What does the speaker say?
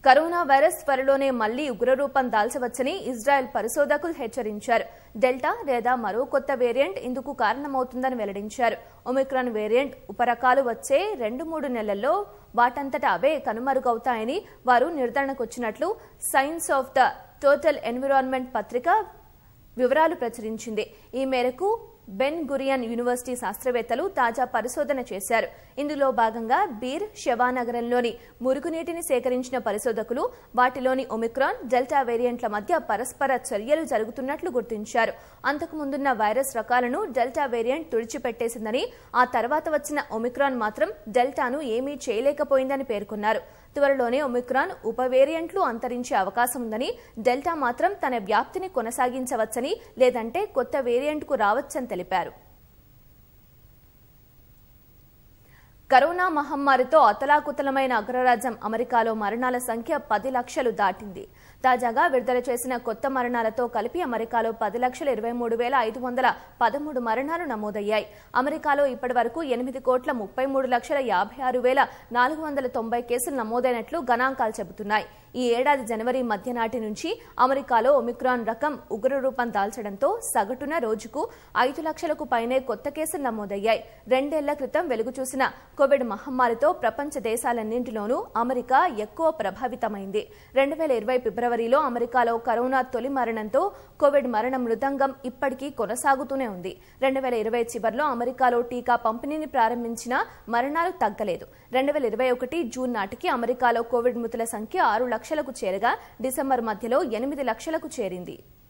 corona virus త్వరలోనే మళ్లీ ఉగ్రరూపం దాల్చవచ్చని ఇజ్రాయెల్ పరిశోధకులు హెచ్చరించారు డెల్టా లేదా మరో కొత్త వేరియంట్ ఇందుకు కారణమవుతుందని వెల్లడించారు ఒమిక్రాన్ వేరియంట్ ఉపరకాలు వచ్చే రెండు మూడు నెలల్లో వాటంతట అవే కనుమరుగవుతాయని వారు నిర్ధారణకొచ్చినట్లు science of the total environment పత్రిక వివరాలు ప్రచురించింది ఈ మేరకు బెన్ గురియన్ యూనివర్సిటీ శాస్త్రవేత్తలు తాజా పరిశోధన చేశారు ఇందులో భాగంగా బీర్ శవానగరంలోని మురుగునీటిని సేకరించిన పరిశోధకులు వాటిలోని ఒమిక్రాన్ డెల్టా వేరియంట్ల మధ్య పరస్పర చర్యలు జరుగుతున్నట్లు గుర్తించారు అంతకు ముందున్న వైరస్ రకాలను డెల్టా వేరియంట్ తుడిచిపెట్టేసిందని ఆ తర్వాత వచ్చిన ఒమిక్రాన్ మాత్రం డెల్టాను ఏమీ చేయలేకపోయిందని పేర్కొన్నారు త్వరలోనే ఒమిక్రాన్ ఉప వేరియంట్లు అంతరించే అవకాశం ఉందని డెల్టా మాత్రం తన వ్యాప్తిని కొనసాగించవచ్చని లేదంటే కొత్త వేరియంట్కు రావచ్చని తెలిపారు కరోనా మహమ్మారితో అతలాకుతలమైన అగ్రరాజ్యం అమెరికాలో మరణాల సంఖ్య పది లక్షలు దాటింది తాజాగా విడుదల చేసిన కొత్త మరణాలతో కలిపి అమెరికాలో పది లక్షల ఇరవై మూడు వేల ఐదు వందల పదమూడు మరణాలు నమోదయ్యాయి అమెరికాలో ఇప్పటి వరకు ఎనిమిది కోట్ల ముప్పై మూడు లక్షల యాభై ఆరు వేల నాలుగు వందల తొంభై కేసులు నమోదైనట్లు గణాంకాలు చెబుతున్నాయి ఈ ఏడాది జనవరి మధ్య నాటి నుంచి అమెరికాలో ఒమిక్రాన్ రకం ఉగ్రరూపం దాల్చడంతో సగటున రోజుకు ఐదు లక్షలకు పైనే కొత్త కేసులు నమోదయ్యాయి రెండేళ్ల క్రితం వెలుగు చూసిన కోవిడ్ మహమ్మారితో ప్రపంచ దేశాలన్నింటిలోనూ అమెరికా ఎక్కువ ప్రభావితమైంది రెండు వేల ఇరవై ఫిబ్రవరిలో అమెరికాలో కరోనా తొలి మరణంతో కోవిడ్ మరణ మృదంగం ఇప్పటికీ కొనసాగుతూనే ఉంది రెండు వేల ఇరవై చివరిలో అమెరికాలో టీకా పంపిణీని ప్రారంభించిన మరణాలు తగ్గలేదు రెండు వేల ఇరవై ఒకటి జూన్ నాటికి అమెరికాలో కోవిడ్ మృతుల సంఖ్య ఆరు లక్షలకు చేరగా డిసెంబర్ మధ్యలో ఎనిమిది లక్షలకు చేరింది